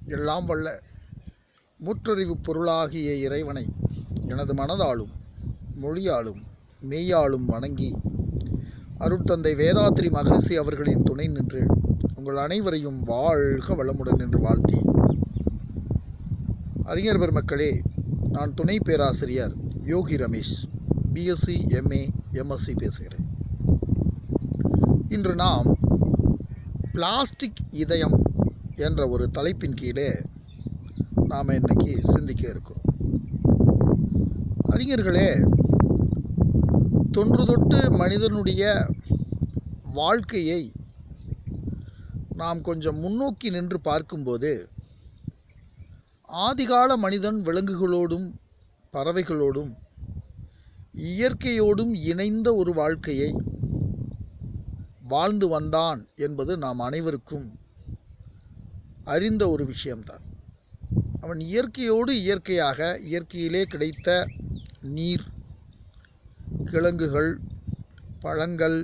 எல்லாம் வல்ல முற்றறிவு பொருளாகிய இறைவனை எனது மனதாலும் மொழியாலும் மெய்யாலும் வணங்கி அருட்தந்தை வேதாத்ரி மகரிஷி அவர்களின் துணை நின்று உங்கள் அனைவரையும் வாழ்க வளமுடன் என்று வாழ்த்தி அறிஞர் பெருமக்களே நான் துணை பேராசிரியர் Yogi Ramesh BSc MA MSc பேசுகிறேன் இன்று நாம் பிளாஸ்டிக் இதயம் என்ற ஒரு தலைப்பின் கீழே நாம் இன்னைக்கு சிந்திக்க இருக்கிறோம் அறிஞர்களே தொன்று தொட்டு மனிதனுடைய வாழ்க்கையை நாம் கொஞ்சம் முன்னோக்கி நின்று பார்க்கும்போது ஆதிகால மனிதன் விலங்குகளோடும் பறவைகளோடும் இயற்கையோடும் இணைந்த ஒரு வாழ்க்கையை வாழ்ந்து வந்தான் என்பது நாம் அனைவருக்கும் அறிந்த ஒரு விஷயம்தான் அவன் இயற்கையோடு இயற்கையாக இயற்கையிலே கிடைத்த நீர் கிழங்குகள் பழங்கள்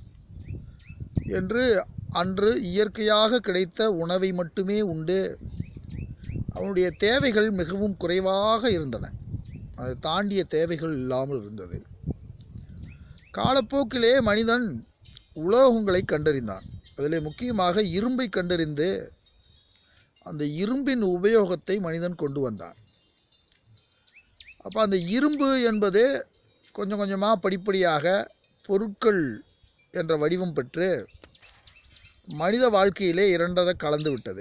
என்று அன்று இயற்கையாக கிடைத்த உணவை மட்டுமே உண்டு அவனுடைய தேவைகள் மிகவும் குறைவாக இருந்தன அதை தாண்டிய தேவைகள் இல்லாமல் இருந்தது காலப்போக்கிலே மனிதன் உலோகங்களை கண்டறிந்தான் அதில் முக்கியமாக இரும்பை கண்டறிந்து அந்த இரும்பின் உபயோகத்தை மனிதன் கொண்டு வந்தான் அப்போ அந்த இரும்பு என்பது கொஞ்சம் கொஞ்சமாக படிப்படியாக பொருட்கள் என்ற வடிவம் பெற்று மனித வாழ்க்கையிலே இரண்டரை கலந்து விட்டது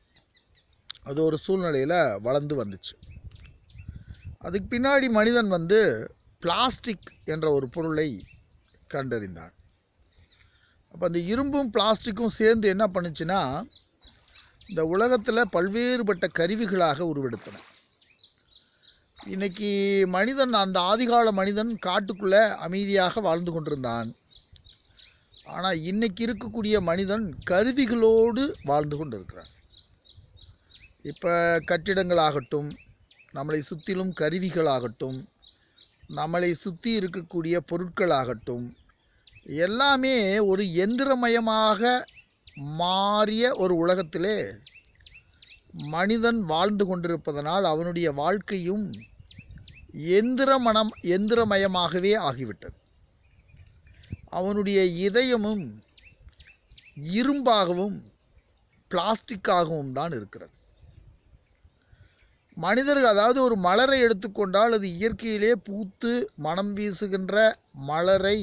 அது ஒரு சூழ்நிலையில் வளர்ந்து வந்துச்சு அதுக்கு பின்னாடி மனிதன் வந்து பிளாஸ்டிக் என்ற ஒரு பொருளை கண்டறிந்தான் அப்போ அந்த இரும்பும் பிளாஸ்டிக்கும் சேர்ந்து என்ன பண்ணுச்சுன்னா இந்த உலகத்தில் பல்வேறுபட்ட கருவிகளாக உருவெடுத்தன இன்னைக்கு மனிதன் அந்த ஆதிகால மனிதன் காட்டுக்குள்ளே அமைதியாக வாழ்ந்து கொண்டிருந்தான் ஆனால் இன்னைக்கு இருக்கக்கூடிய மனிதன் கருவிகளோடு வாழ்ந்து கொண்டிருக்கிறான் இப்போ கட்டிடங்களாகட்டும் நம்மளை சுற்றிலும் கருவிகளாகட்டும் நம்மளை சுற்றி இருக்கக்கூடிய பொருட்களாகட்டும் எல்லாமே ஒரு எந்திரமயமாக மாறிய ஒரு உலகத்திலே மனிதன் வாழ்ந்து கொண்டிருப்பதனால் அவனுடைய வாழ்க்கையும் எந்திரமனம் எந்திரமயமாகவே ஆகிவிட்டது அவனுடைய இதயமும் இரும்பாகவும் பிளாஸ்டிக்காகவும் தான் இருக்கிறது மனிதர்கள் அதாவது ஒரு மலரை எடுத்துக்கொண்டால் அது இயற்கையிலே பூத்து மனம் வீசுகின்ற மலரை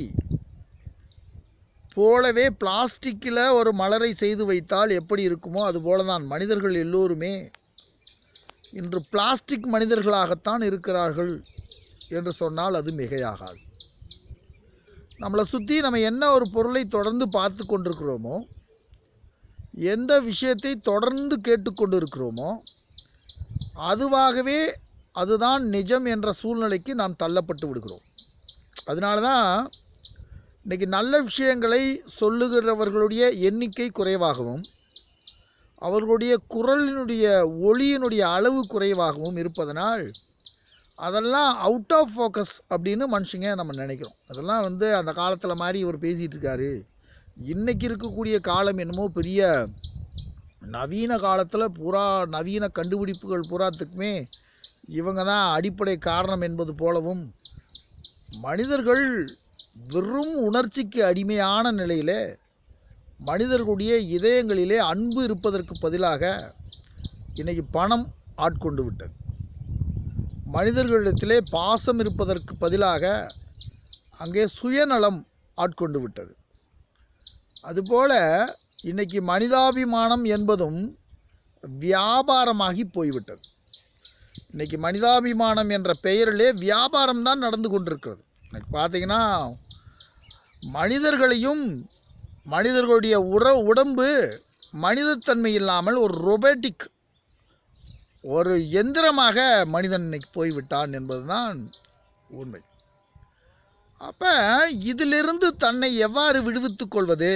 போலவே பிளாஸ்டிக்கில் ஒரு மலரை செய்து வைத்தால் எப்படி இருக்குமோ அதுபோல தான் மனிதர்கள் எல்லோருமே இன்று பிளாஸ்டிக் மனிதர்களாகத்தான் இருக்கிறார்கள் என்று சொன்னால் அது மிகையாகாது நம்மளை சுற்றி நம்ம என்ன ஒரு பொருளை தொடர்ந்து பார்த்து கொண்டிருக்கிறோமோ எந்த விஷயத்தை தொடர்ந்து கேட்டுக்கொண்டு இருக்கிறோமோ அதுவாகவே அதுதான் நிஜம் என்ற சூழ்நிலைக்கு நாம் தள்ளப்பட்டு விடுகிறோம் அதனால தான் இன்றைக்கி நல்ல விஷயங்களை சொல்லுகிறவர்களுடைய எண்ணிக்கை குறைவாகவும் அவர்களுடைய குரலினுடைய ஒளியினுடைய அளவு குறைவாகவும் இருப்பதனால் அதெல்லாம் அவுட் ஆஃப் ஃபோக்கஸ் அப்படின்னு மனுஷங்க நம்ம நினைக்கிறோம் அதெல்லாம் வந்து அந்த காலத்தில் மாதிரி இவர் பேசிகிட்டு இருக்காரு இன்றைக்கி இருக்கக்கூடிய காலம் என்னமோ பெரிய நவீன காலத்தில் பூரா நவீன கண்டுபிடிப்புகள் பூராத்துக்குமே இவங்க தான் அடிப்படை காரணம் என்பது போலவும் மனிதர்கள் வெறும் உணர்ச்சிக்கு அடிமையான நிலையிலே மனிதர்களுடைய இதயங்களிலே அன்பு இருப்பதற்கு பதிலாக இன்னைக்கு பணம் ஆட்கொண்டு விட்டது மனிதர்களிடத்திலே பாசம் இருப்பதற்கு பதிலாக அங்கே சுயநலம் ஆட்கொண்டு விட்டது அதுபோல இன்னைக்கு மனிதாபிமானம் என்பதும் வியாபாரமாகி போய்விட்டது இன்னைக்கு மனிதாபிமானம் என்ற பெயரிலே வியாபாரம் தான் நடந்து கொண்டிருக்கிறது இன்னைக்கு பார்த்தீங்கன்னா மனிதர்களையும் மனிதர்களுடைய உற உடம்பு மனிதத்தன்மை இல்லாமல் ஒரு ரொபோட்டிக் ஒரு எந்திரமாக மனிதன் இன்னைக்கு போய்விட்டான் என்பதுதான் உண்மை அப்போ இதிலிருந்து தன்னை எவ்வாறு விடுவித்துக் கொள்வது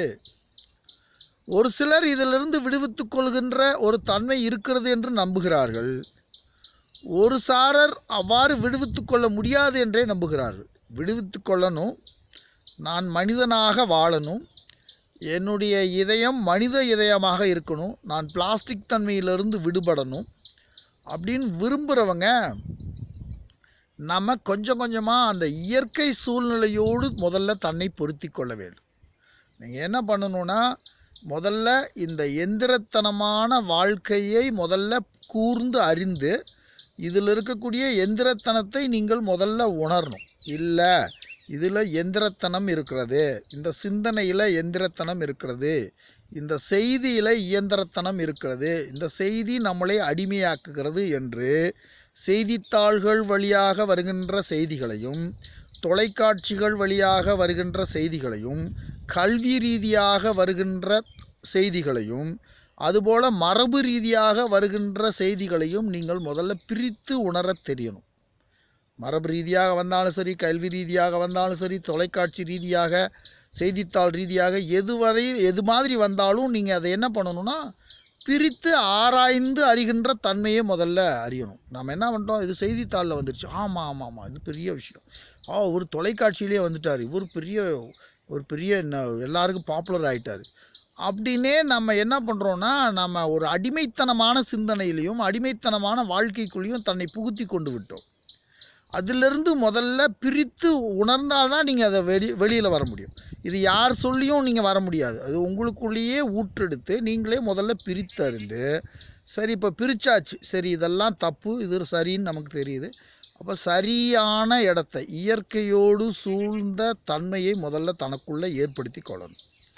ஒரு சிலர் இதிலிருந்து விடுவித்துக் கொள்கின்ற ஒரு தன்மை இருக்கிறது என்று நம்புகிறார்கள் ஒரு சாரர் அவ்வாறு விடுவித்துக் கொள்ள முடியாது என்றே நம்புகிறார்கள் விடுவித்துக் கொள்ளணும் நான் மனிதனாக வாழணும் என்னுடைய இதயம் மனித இதயமாக இருக்கணும் நான் பிளாஸ்டிக் தன்மையிலிருந்து விடுபடணும் அப்படின்னு விரும்புகிறவங்க நம்ம கொஞ்சம் கொஞ்சமாக அந்த இயற்கை சூழ்நிலையோடு முதல்ல தன்னை பொருத்தி கொள்ள வேண்டும் நீங்கள் என்ன பண்ணணும்னா முதல்ல இந்த எந்திரத்தனமான வாழ்க்கையை முதல்ல கூர்ந்து அறிந்து இதில் இருக்கக்கூடிய எந்திரத்தனத்தை நீங்கள் முதல்ல உணரணும் இல்லை இதில் எந்திரத்தனம் இருக்கிறது இந்த சிந்தனையில் எந்திரத்தனம் இருக்கிறது இந்த செய்தியில் இயந்திரத்தனம் இருக்கிறது இந்த செய்தி நம்மளை அடிமையாக்குகிறது என்று செய்தித்தாள்கள் வழியாக வருகின்ற செய்திகளையும் தொலைக்காட்சிகள் வழியாக வருகின்ற செய்திகளையும் கல்வி ரீதியாக வருகின்ற செய்திகளையும் அதுபோல் மரபு ரீதியாக வருகின்ற செய்திகளையும் நீங்கள் முதல்ல பிரித்து உணரத் தெரியணும் மரபு ரீதியாக வந்தாலும் சரி கல்வி ரீதியாக வந்தாலும் சரி தொலைக்காட்சி ரீதியாக செய்தித்தாள் ரீதியாக எதுவரை எது மாதிரி வந்தாலும் நீங்கள் அதை என்ன பண்ணணும்னா பிரித்து ஆராய்ந்து அறிகின்ற தன்மையை முதல்ல அறியணும் நம்ம என்ன பண்ணுறோம் இது செய்தித்தாளில் வந்துருச்சு ஆமாம் ஆமாம் ஆமாம் இது பெரிய விஷயம் ஆ ஒரு தொலைக்காட்சியிலே வந்துட்டார் இவர் பெரிய ஒரு பெரிய ந- எல்லாருக்கும் பாப்புலர் ஆயிட்டார் அப்படின்னே நம்ம என்ன பண்ணுறோன்னா நம்ம ஒரு அடிமைத்தனமான சிந்தனையிலையும் அடிமைத்தனமான வாழ்க்கைக்குள்ளேயும் தன்னை புகுத்தி கொண்டு விட்டோம் அதிலிருந்து முதல்ல பிரித்து உணர்ந்தால்தான் நீங்கள் அதை வெளி வெளியில் வர முடியும் இது யார் சொல்லியும் நீங்கள் வர முடியாது அது உங்களுக்குள்ளேயே ஊற்றெடுத்து நீங்களே முதல்ல பிரித்தறிந்து சரி இப்போ பிரிச்சாச்சு சரி இதெல்லாம் தப்பு இது சரின்னு நமக்கு தெரியுது அப்போ சரியான இடத்த இயற்கையோடு சூழ்ந்த தன்மையை முதல்ல தனக்குள்ளே ஏற்படுத்தி கொள்ளணும்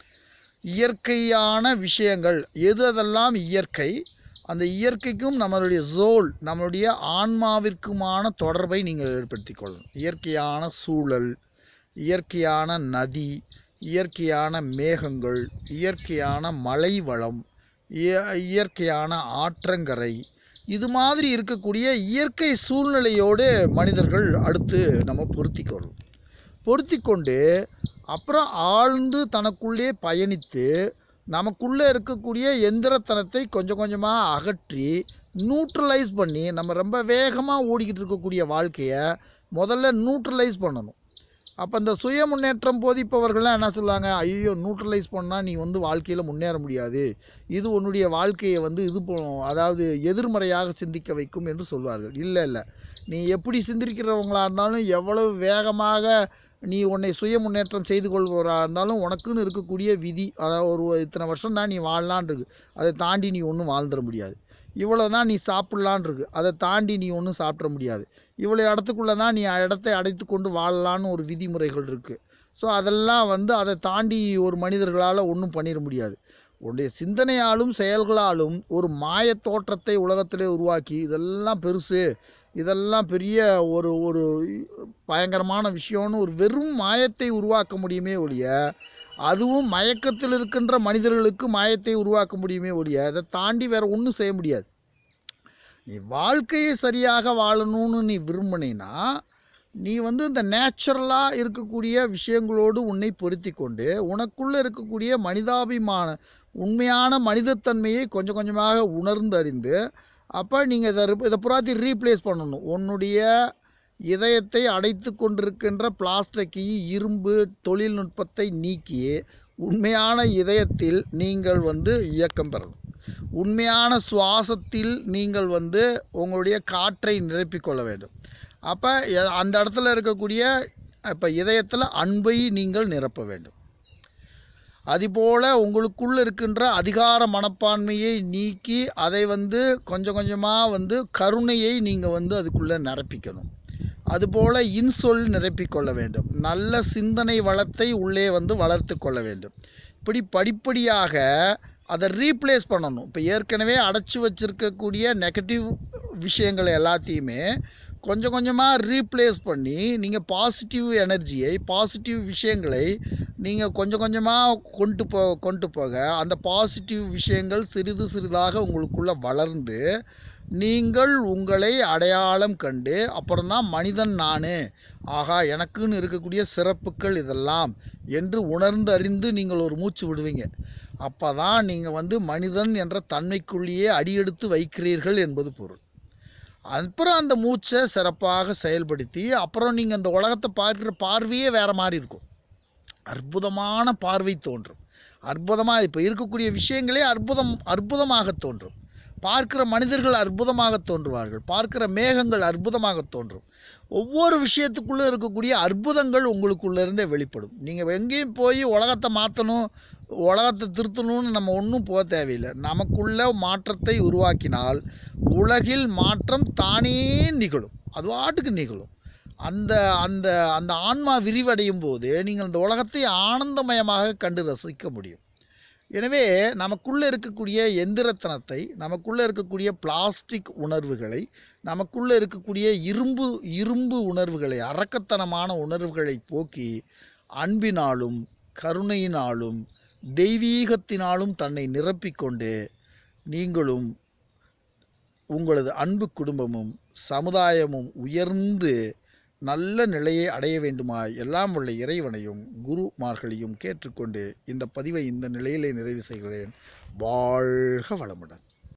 இயற்கையான விஷயங்கள் எது அதெல்லாம் இயற்கை அந்த இயற்கைக்கும் நம்மளுடைய ஜோல் நம்மளுடைய ஆன்மாவிற்குமான தொடர்பை நீங்கள் ஏற்படுத்தி கொள்ளணும் இயற்கையான சூழல் இயற்கையான நதி இயற்கையான மேகங்கள் இயற்கையான மலை வளம் இய- இயற்கையான ஆற்றங்கரை இது மாதிரி இருக்கக்கூடிய இயற்கை சூழ்நிலையோடு மனிதர்கள் அடுத்து நம்ம பொருத்தி கொள்ளணும் பொருத்தி கொண்டு அப்புறம் ஆழ்ந்து தனக்குள்ளே பயணித்து நமக்குள்ளே இருக்கக்கூடிய எந்திரத்தனத்தை கொஞ்சம் கொஞ்சமாக அகற்றி நியூட்ரலைஸ் பண்ணி நம்ம ரொம்ப வேகமாக ஓடிக்கிட்டு இருக்கக்கூடிய வாழ்க்கையை முதல்ல நியூட்ரலைஸ் பண்ணணும் அப்போ இந்த சுய முன்னேற்றம் போதிப்பவர்கள்லாம் என்ன சொல்லுவாங்க ஐயோ நியூட்ரலைஸ் பண்ணால் நீ வந்து வாழ்க்கையில் முன்னேற முடியாது இது உன்னுடைய வாழ்க்கையை வந்து இது போ அதாவது எதிர்மறையாக சிந்திக்க வைக்கும் என்று சொல்வார்கள் இல்லை இல்லை நீ எப்படி சிந்திக்கிறவங்களா இருந்தாலும் எவ்வளவு வேகமாக நீ உன்னை சுய முன்னேற்றம் செய்து கொள்பவராக இருந்தாலும் உனக்குன்னு இருக்கக்கூடிய விதி அதாவது ஒரு இத்தனை வருஷம் தான் நீ வாழலான் இருக்கு அதை தாண்டி நீ ஒன்றும் வாழ்ந்துட முடியாது இவ்வளோ தான் நீ சாப்பிட்லான் இருக்கு அதை தாண்டி நீ ஒன்றும் சாப்பிட முடியாது இவ்வளோ இடத்துக்குள்ளே தான் நீ இடத்தை அடைத்து கொண்டு வாழலான்னு ஒரு விதிமுறைகள் இருக்குது ஸோ அதெல்லாம் வந்து அதை தாண்டி ஒரு மனிதர்களால் ஒன்றும் பண்ணிட முடியாது உன்னுடைய சிந்தனையாலும் செயல்களாலும் ஒரு மாயத் தோற்றத்தை உலகத்திலே உருவாக்கி இதெல்லாம் பெருசு இதெல்லாம் பெரிய ஒரு ஒரு பயங்கரமான விஷயம்னு ஒரு வெறும் மாயத்தை உருவாக்க முடியுமே ஒழிய அதுவும் மயக்கத்தில் இருக்கின்ற மனிதர்களுக்கு மாயத்தை உருவாக்க முடியுமே ஒழிய அதை தாண்டி வேற ஒன்றும் செய்ய முடியாது நீ வாழ்க்கையை சரியாக வாழணும்னு நீ விரும்பினீன்னா நீ வந்து இந்த நேச்சுரலாக இருக்கக்கூடிய விஷயங்களோடு உன்னை பொருத்தி கொண்டு உனக்குள்ளே இருக்கக்கூடிய மனிதாபிமான உண்மையான மனிதத்தன்மையை கொஞ்சம் கொஞ்சமாக உணர்ந்தறிந்து அப்போ நீங்கள் இதை ரிப்- இதை புறாத்தி ரீப்ளேஸ் பண்ணணும் உன்னுடைய இதயத்தை அடைத்து கொண்டிருக்கின்ற பிளாஸ்டிக் இரும்பு தொழில்நுட்பத்தை நீக்கி உண்மையான இதயத்தில் நீங்கள் வந்து இயக்கம் பெறணும் உண்மையான சுவாசத்தில் நீங்கள் வந்து உங்களுடைய காற்றை நிரப்பிக்கொள்ள வேண்டும் அப்போ அந்த இடத்துல இருக்கக்கூடிய இப்போ இதயத்தில் அன்பை நீங்கள் நிரப்ப வேண்டும் அதுபோல் உங்களுக்குள்ள இருக்கின்ற அதிகார மனப்பான்மையை நீக்கி அதை வந்து கொஞ்சம் கொஞ்சமாக வந்து கருணையை நீங்கள் வந்து அதுக்குள்ளே நிரப்பிக்கணும் அதுபோல் இன்சொல் நிரப்பிக்கொள்ள வேண்டும் நல்ல சிந்தனை வளத்தை உள்ளே வந்து வளர்த்து கொள்ள வேண்டும் இப்படி படிப்படியாக அதை ரீப்ளேஸ் பண்ணணும் இப்போ ஏற்கனவே அடைச்சி வச்சிருக்கக்கூடிய நெகட்டிவ் விஷயங்கள் எல்லாத்தையுமே கொஞ்சம் கொஞ்சமாக ரீப்ளேஸ் பண்ணி நீங்கள் பாசிட்டிவ் எனர்ஜியை பாசிட்டிவ் விஷயங்களை நீங்கள் கொஞ்சம் கொஞ்சமாக கொண்டு போ கொண்டு போக அந்த பாசிட்டிவ் விஷயங்கள் சிறிது சிறிதாக உங்களுக்குள்ளே வளர்ந்து நீங்கள் உங்களை அடையாளம் கண்டு அப்புறம்தான் மனிதன் நான் ஆகா எனக்குன்னு இருக்கக்கூடிய சிறப்புகள் இதெல்லாம் என்று உணர்ந்து அறிந்து நீங்கள் ஒரு மூச்சு விடுவீங்க அப்போ தான் நீங்கள் வந்து மனிதன் என்ற தன்மைக்குள்ளேயே அடியெடுத்து வைக்கிறீர்கள் என்பது பொருள் அப்புறம் அந்த மூச்சை சிறப்பாக செயல்படுத்தி அப்புறம் நீங்கள் அந்த உலகத்தை பார்க்குற பார்வையே வேறு மாதிரி இருக்கும் அற்புதமான பார்வை தோன்றும் அற்புதமாக இப்போ இருக்கக்கூடிய விஷயங்களே அற்புதம் அற்புதமாக தோன்றும் பார்க்கிற மனிதர்கள் அற்புதமாக தோன்றுவார்கள் பார்க்கிற மேகங்கள் அற்புதமாக தோன்றும் ஒவ்வொரு விஷயத்துக்குள்ளே இருக்கக்கூடிய அற்புதங்கள் உங்களுக்குள்ள இருந்தே வெளிப்படும் நீங்கள் எங்கேயும் போய் உலகத்தை மாற்றணும் உலகத்தை திருத்தணும்னு நம்ம ஒன்றும் போக தேவையில்லை நமக்குள்ள மாற்றத்தை உருவாக்கினால் உலகில் மாற்றம் தானே நிகழும் அது வாட்டுக்கு நிகழும் அந்த அந்த அந்த ஆன்மா விரிவடையும் போது நீங்கள் அந்த உலகத்தை ஆனந்தமயமாக கண்டு ரசிக்க முடியும் எனவே நமக்குள்ளே இருக்கக்கூடிய எந்திரத்தனத்தை நமக்குள்ளே இருக்கக்கூடிய பிளாஸ்டிக் உணர்வுகளை நமக்குள்ளே இருக்கக்கூடிய இரும்பு இரும்பு உணர்வுகளை அரக்கத்தனமான உணர்வுகளை போக்கி அன்பினாலும் கருணையினாலும் தெய்வீகத்தினாலும் தன்னை நிரப்பிக்கொண்டு நீங்களும் உங்களது அன்பு குடும்பமும் சமுதாயமும் உயர்ந்து நல்ல நிலையை அடைய வேண்டுமாய் எல்லாம் உள்ள இறைவனையும் குருமார்களையும் கேட்டுக்கொண்டு இந்த பதிவை இந்த நிலையிலே நிறைவு செய்கிறேன் வாழ்க வளமுடன்